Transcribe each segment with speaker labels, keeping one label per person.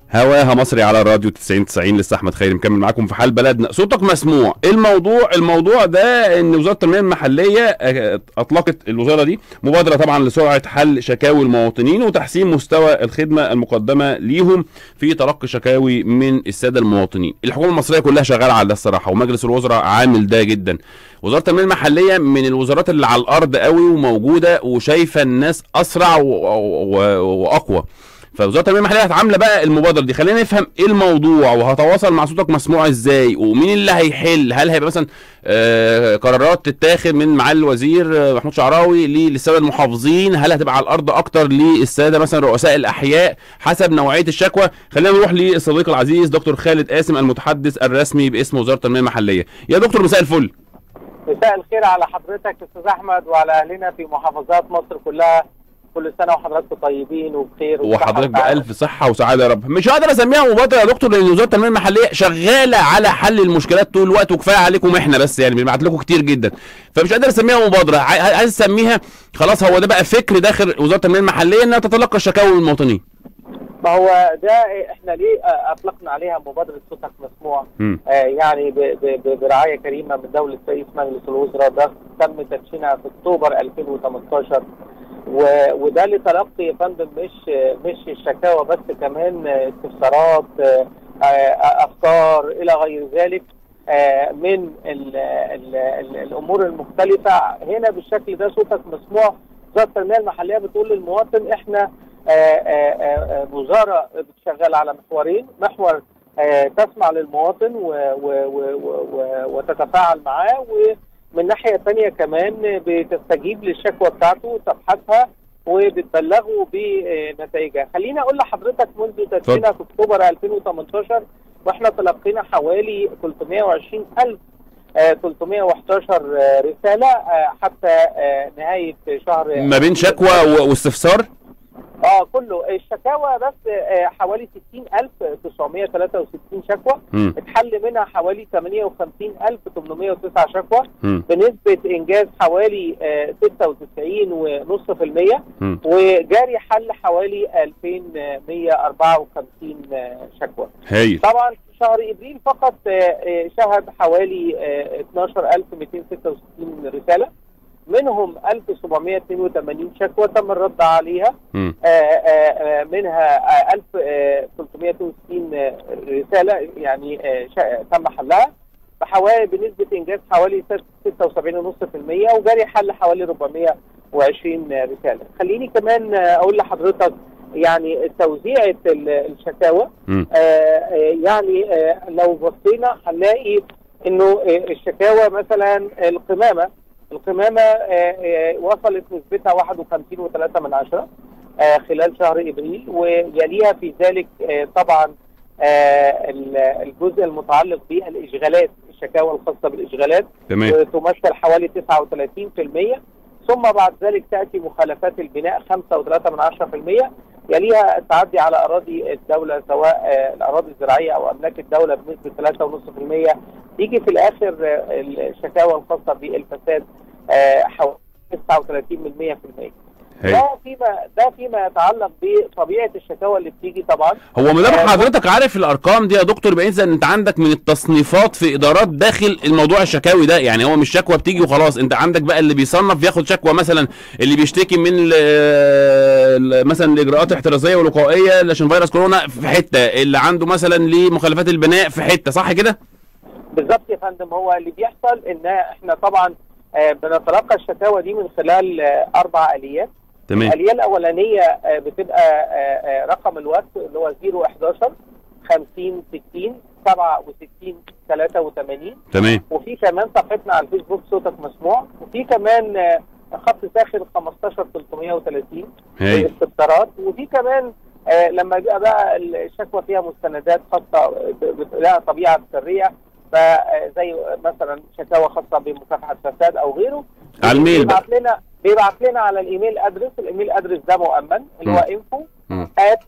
Speaker 1: هواها مصري على الراديو 90 90 لسه احمد خيري مكمل معاكم في حال بلدنا صوتك مسموع الموضوع الموضوع ده ان وزاره التنميه المحليه آه، اطلقت الوزاره دي مبادره طبعا لسرعه حل شكاوي المواطنين وتحسين مستوى الخدمه المقدمه ليهم في تلقي شكاوي من الساده المواطنين الحكومه المصريه كلها شغاله على ده الصراحه ومجلس الوزراء عامل ده جدا وزاره التنميه المحليه من الوزارات اللي على الارض قوي وموجوده وشايفه الناس اسرع و- و- واقوى فوزاره التنميه المحليه عامله بقى المبادره دي خلينا نفهم ايه الموضوع وهتواصل مع صوتك مسموع ازاي ومين اللي هيحل هل هيبقى مثلا آه قرارات تتاخد من معالي الوزير آه، محمود شعراوي ل- للساده المحافظين هل هتبقى على الارض اكتر للساده مثلا رؤساء الاحياء حسب نوعيه الشكوى خلينا نروح للصديق العزيز دكتور خالد قاسم المتحدث الرسمي باسم وزاره التنميه المحليه يا دكتور مساء الفل
Speaker 2: مساء الخير على حضرتك استاذ احمد وعلى اهلنا في محافظات مصر كلها كل سنه وحضراتكم طيبين وبخير وبصحة
Speaker 1: وحضرتك
Speaker 2: وسعادة.
Speaker 1: بألف صحة وسعادة يا رب مش هقدر اسميها مبادرة يا دكتور لان وزارة التنمية المحلية شغالة على حل المشكلات طول الوقت وكفاية عليكم احنا بس يعني بنبعت لكم كتير جدا فمش قادر اسميها مبادرة عاي- عايز اسميها خلاص هو ده بقى فكر داخل وزارة التنمية المحلية انها تتلقى شكاوي من المواطنين
Speaker 2: ما هو ده احنا ليه آه، اطلقنا عليها مبادره صوتك مسموع
Speaker 1: مم.
Speaker 2: آه يعني ب- ب- ب- برعايه كريمه من دوله رئيس مجلس الوزراء ده تم تدشينها في اكتوبر 2018 و- وده لتلقي يا فندم مش مش الشكاوى بس كمان آه، استفسارات آه، آه، افكار الى غير ذلك آه، من ال ال ال الامور المختلفه هنا بالشكل ده صوتك مسموع وزاره التنميه المحليه بتقول للمواطن احنا آه، آه، آه، وزاره بتشغل على محورين محور آه، تسمع للمواطن و و و و و وتتفاعل معاه ومن ناحيه ثانيه كمان بتستجيب للشكوى بتاعته وتبحثها وبتبلغه بنتائجها خليني اقول لحضرتك منذ تدشينها في اكتوبر 2018 واحنا تلقينا حوالي 320 الف 311 آه، رساله آه، حتى آه، نهايه شهر
Speaker 1: ما بين شكوى و- واستفسار
Speaker 2: اه كله الشكاوى بس آه، حوالي 60963 شكوى
Speaker 1: مم.
Speaker 2: اتحل منها حوالي 58809 شكوى
Speaker 1: مم.
Speaker 2: بنسبة إنجاز حوالي آه، 96.5%
Speaker 1: مم.
Speaker 2: وجاري حل حوالي 2154 آه، شكوى
Speaker 1: هايل
Speaker 2: طبعا في شهر ابريل فقط آه، آه، شهد حوالي آه، 12266 رساله منهم 1782 شكوى تم الرد عليها
Speaker 1: مم.
Speaker 2: آه، آه، آه، منها آه، 1362 آه، رساله يعني آه، شا- تم حلها بحوالي بنسبه انجاز حوالي 76.5% وجاري حل حوالي 420 رساله خليني كمان آه، اقول لحضرتك يعني توزيعة ال- الشكاوى
Speaker 1: مم.
Speaker 2: آه، آه، يعني آه، لو بصينا هنلاقي انه آه، الشكاوى مثلا القمامه القمامه آه، آه، وصلت نسبتها 51.3 من عشرة آه، خلال شهر ابريل ويليها في ذلك آه، طبعا آه، ال- الجزء المتعلق بالاشغالات الشكاوى الخاصه بالاشغالات
Speaker 1: تمام
Speaker 2: تمثل حوالي 39% ثم بعد ذلك تأتي مخالفات البناء 5.3 من 10% يليها التعدي على أراضي الدولة سواء آه، الأراضي الزراعية أو أملاك الدولة بنسبة 3.5% يجي في الآخر آه، الشكاوى الخاصة بالفساد آه، حوالي 39 من 100%
Speaker 1: هايل
Speaker 2: ده فيما ده فيما يتعلق بطبيعة الشكاوى اللي بتيجي طبعا
Speaker 1: هو ما دام
Speaker 2: آه،
Speaker 1: حضرتك عارف الارقام دي يا دكتور يبقى اذا انت عندك من التصنيفات في ادارات داخل الموضوع الشكاوي ده يعني هو مش شكوى بتيجي وخلاص انت عندك بقى اللي بيصنف ياخد شكوى مثلا اللي بيشتكي من ال- ال- مثلا الاجراءات الاحترازيه والوقائيه عشان فيروس كورونا في حته اللي عنده مثلا لمخالفات البناء في حته صح كده؟
Speaker 2: بالظبط يا فندم هو اللي بيحصل ان احنا طبعا آه، بنتلقى الشكاوى دي من خلال آه، اربع اليات
Speaker 1: تمام
Speaker 2: الاليه الاولانيه آه، بتبقى آه، آه، رقم الوقت اللي هو 011 50 60 67 83
Speaker 1: تمام
Speaker 2: وفي كمان صفحتنا على الفيسبوك صوتك مسموع وفي كمان آه، خط ساخر 15 330
Speaker 1: هايل
Speaker 2: الاستفسارات وفي كمان آه لما بيبقى بقى الشكوى فيها مستندات خاصه ب- ب- لها طبيعه سريه فزي مثلا شكاوى خاصه بمكافحه فساد او غيره
Speaker 1: على الميل بقى
Speaker 2: بيبعت لنا بيبعت لنا على الايميل ادرس الايميل ادرس ده مؤمن اللي هو info
Speaker 1: مم.
Speaker 2: at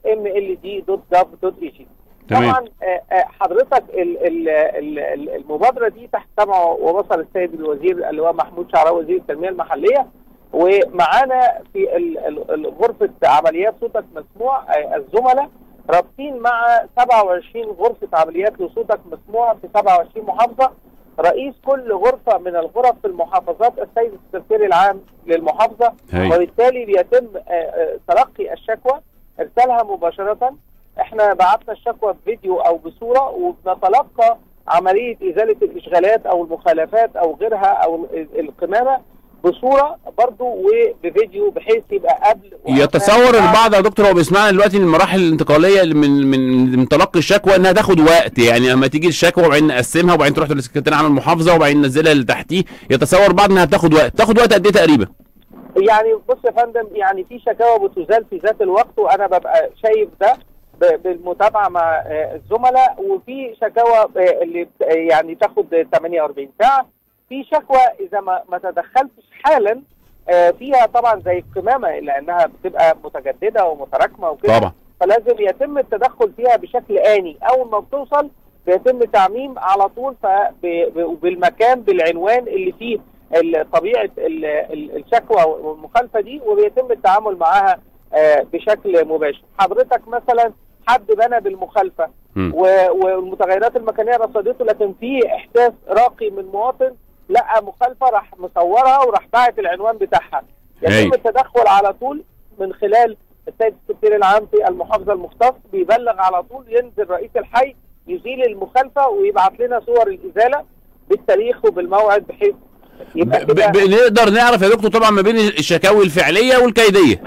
Speaker 2: mld.gov.eg
Speaker 1: تمام.
Speaker 2: طبعا آه، آه، حضرتك ال- ال- ال- ال- المبادره دي تحت سمع وبصر السيد الوزير اللي هو محمود شعراوي وزير التنميه المحليه ومعانا في ال- ال- ال- غرفه عمليات صوتك مسموع آه، الزملاء رابطين مع 27 غرفه عمليات لصوتك مسموع في 27 محافظه رئيس كل غرفه من الغرف في المحافظات السيد السكرتير العام للمحافظه
Speaker 1: هاي.
Speaker 2: وبالتالي بيتم آه، آه، تلقي الشكوى ارسالها مباشره احنا بعتنا الشكوى بفيديو او بصوره وبنتلقى عمليه ازاله الاشغالات او المخالفات او غيرها او ال- القمامه بصوره برضو وبفيديو بحيث يبقى قبل وأثناء
Speaker 1: يتصور
Speaker 2: وبعد.
Speaker 1: البعض يا دكتور هو بيسمعنا دلوقتي إن المراحل الانتقاليه اللي من من من تلقي الشكوى انها تاخد وقت يعني لما تيجي الشكوى وبعدين نقسمها وبعدين تروح للسكرتير عام المحافظه وبعدين ننزلها اللي تحتيه يتصور بعض انها تاخد وقت تاخد وقت قد ايه تقريبا
Speaker 2: يعني بص يا فندم يعني في شكاوى بتزال في ذات الوقت وانا ببقى شايف ده ب- بالمتابعه مع آه، الزملاء وفي شكاوى آه، اللي بت- آه، يعني تاخد 48 ساعه في شكوى اذا ما ما تدخلتش حالا آه، فيها طبعا زي القمامه لانها بتبقى متجدده ومتراكمه وكده
Speaker 1: طبعا
Speaker 2: فلازم يتم التدخل فيها بشكل آني أول ما بتوصل بيتم تعميم على طول فب- ب- بالمكان بالعنوان اللي فيه ال- طبيعة ال- ال- الشكوى والمخالفة دي وبيتم التعامل معاها آه، بشكل مباشر حضرتك مثلا حد بنى بالمخالفة
Speaker 1: مم.
Speaker 2: و- والمتغيرات المكانية رصدته لكن في إحساس راقي من مواطن لقى مخالفة راح مصورها وراح باعت العنوان بتاعها
Speaker 1: هاي.
Speaker 2: يتم التدخل على طول من خلال السيد السكرتير العام في المحافظه المختص بيبلغ على طول ينزل رئيس الحي يزيل المخالفه ويبعت لنا صور الازاله بالتاريخ وبالموعد بحيث يبقى
Speaker 1: ب-
Speaker 2: كده
Speaker 1: ب- بنقدر نعرف يا دكتور طبعا ما بين الشكاوي الفعليه والكيديه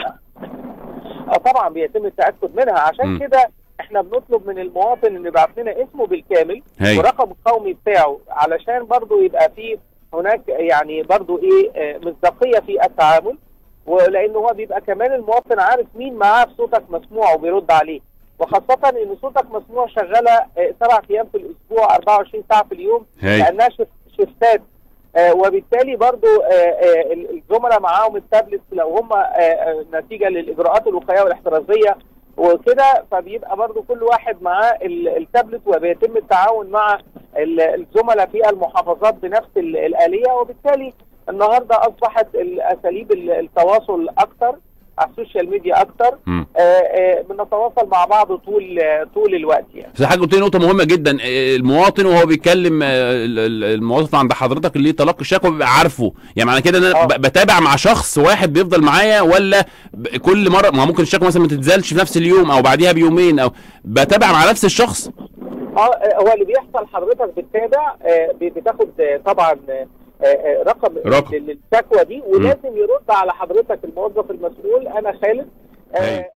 Speaker 2: آه طبعا بيتم التاكد منها عشان
Speaker 1: مم.
Speaker 2: كده احنا بنطلب من المواطن انه يبعت لنا اسمه بالكامل
Speaker 1: هاي.
Speaker 2: ورقم القومي بتاعه علشان برضو يبقى فيه هناك يعني برضو ايه آه، مصداقيه في التعامل ولان هو بيبقى كمان المواطن عارف مين معاه في صوتك مسموع وبيرد عليه وخاصة ان صوتك مسموع شغالة آه، سبع ايام في الاسبوع 24 ساعة في اليوم
Speaker 1: هاي.
Speaker 2: لانها شف- شفتات آه، وبالتالي برضو آه، آه، ال- الزملاء معاهم التابلت لو هم آه، آه، نتيجة للاجراءات الوقائية والاحترازية وكده فبيبقى برضو كل واحد معاه ال- التابلت وبيتم التعاون مع ال- الزملاء في المحافظات بنفس ال- الآلية وبالتالي النهارده اصبحت الاساليب ال- التواصل اكتر على السوشيال ميديا اكتر
Speaker 1: مم.
Speaker 2: آه، آه، بنتواصل مع بعض طول آه، طول الوقت يعني
Speaker 1: بس حضرتك قلت لي نقطة مهمة جدا آه، المواطن وهو بيتكلم آه، ال- ال- المواطن عند حضرتك اللي تلقي الشكوى بيبقى عارفه يعني معنى كده ان انا
Speaker 2: آه.
Speaker 1: ب- بتابع مع شخص واحد بيفضل معايا ولا ب- كل مرة ما هو ممكن الشكوى مثلا ما تتزالش في نفس اليوم او بعديها بيومين او بتابع مع نفس الشخص
Speaker 2: اه آه، هو اللي بيحصل حضرتك بتتابع آه، ب- بتاخد آه، طبعا آه، آه، رقم
Speaker 1: رقم.
Speaker 2: للشكوى دي ولازم يرد على حضرتك الموظف المسؤول انا خالد
Speaker 1: أيوة.
Speaker 2: آه،